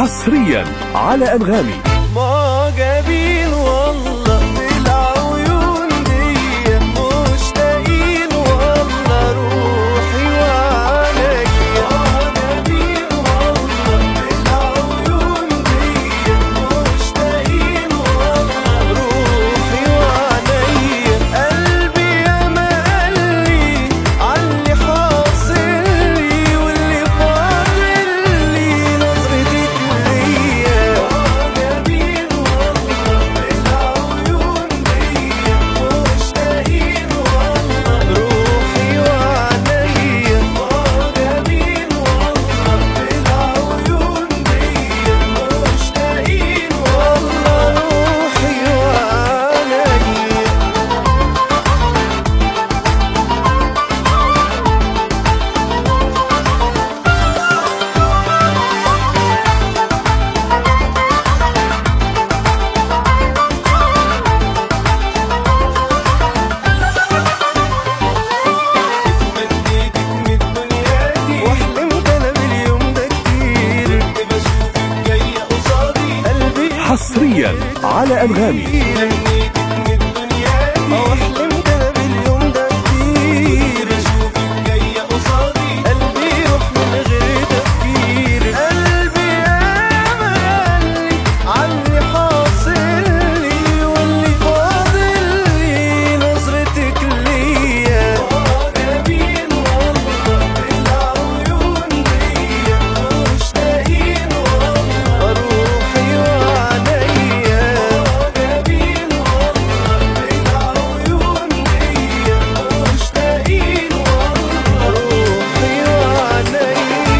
حصريا على أنغامي معجبين والله بالعيون دي مشتاقين والله روحي وعليا معجبين والله بالعيون دي مشتاقين والله روحي وعليا قلبي يا ما قالي عاللي حاصل لي واللي فاضل لي نظرتك ليا معجبين والله بالعيون دي مشتاقين والله روحي وعليا معجبين والله بالعيون دي مشتاقين والله روحي وعليا اتمنيتك من الدنيا دي واحلمت انا باليوم ده كتير كنت بشوفك جايه قصادي قلبي حصريا على أنغامي اتمنيتك من الدنيا دي واحلمت انا باليوم ده كتير بشوفك جايه قصادي قلبي يروح من غير تفكير قلبي يا مالي عني حاصل لي واللي فاضل لي نظرتك ليا معجبين والله بالعيون دي مشتاقين والله روحي وعليا معجبين والله بالعيون دي مشتاقين والله روحي وعليا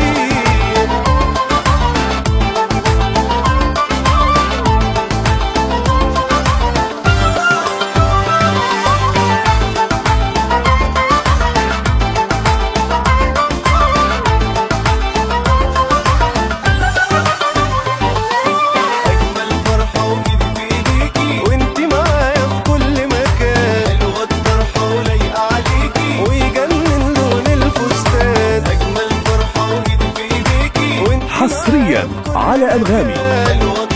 أجمل فرحة وإيدي في إيديكي وإنتي معايا في كل مكان حلوة الطرحة ولايقة عليكي ويجنن لون الفستان أجمل فرحة وإيدي في إيديكي وإنتي حصريا على أنغامي حلوة